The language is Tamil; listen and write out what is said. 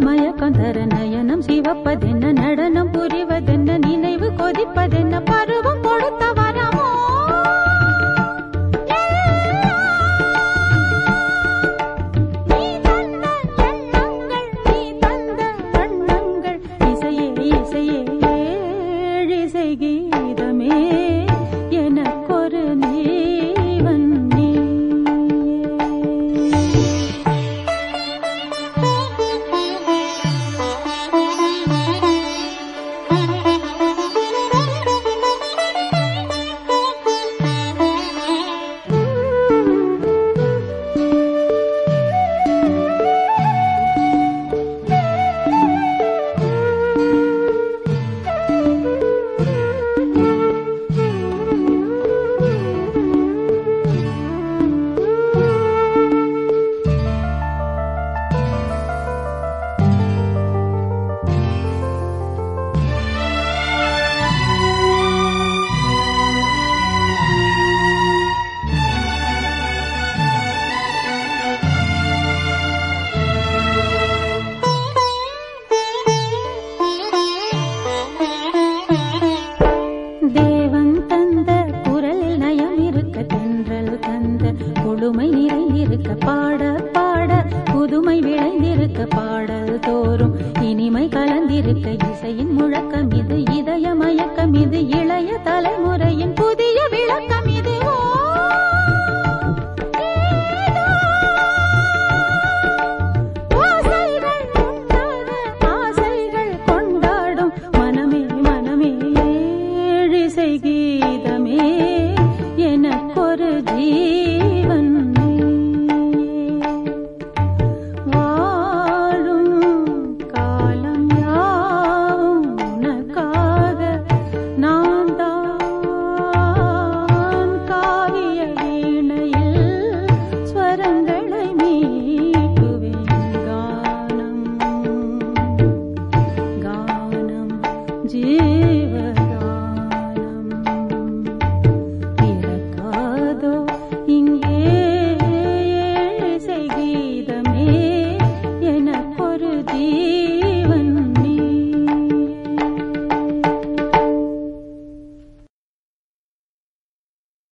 மயக்கம் தர நயனம் சிவப்பதென்ன நடனம் புரிவதென்ன நினைவு கொதிப்பதென்ன பருவம் கொடுத்த வரமோ நீ தந்த எண்ணங்கள் நீ தந்த வண்ணங்கள் இசையே இசையே ஏழிசை கீதமே எனக்கொரு ஜீவன் நீயே தேவன் தந்த குரலில் நயம் இருக்க தென்றல் தந்த கொடுமை நிறைந்திருக்க பாட பாட புதுமை விளைந்திருக்க பாடல் தோறும் இனிமை கலந்திருக்க இசையின் முழக்கம் இது இதய மயக்கம் இது இளைய தலைமுறையின்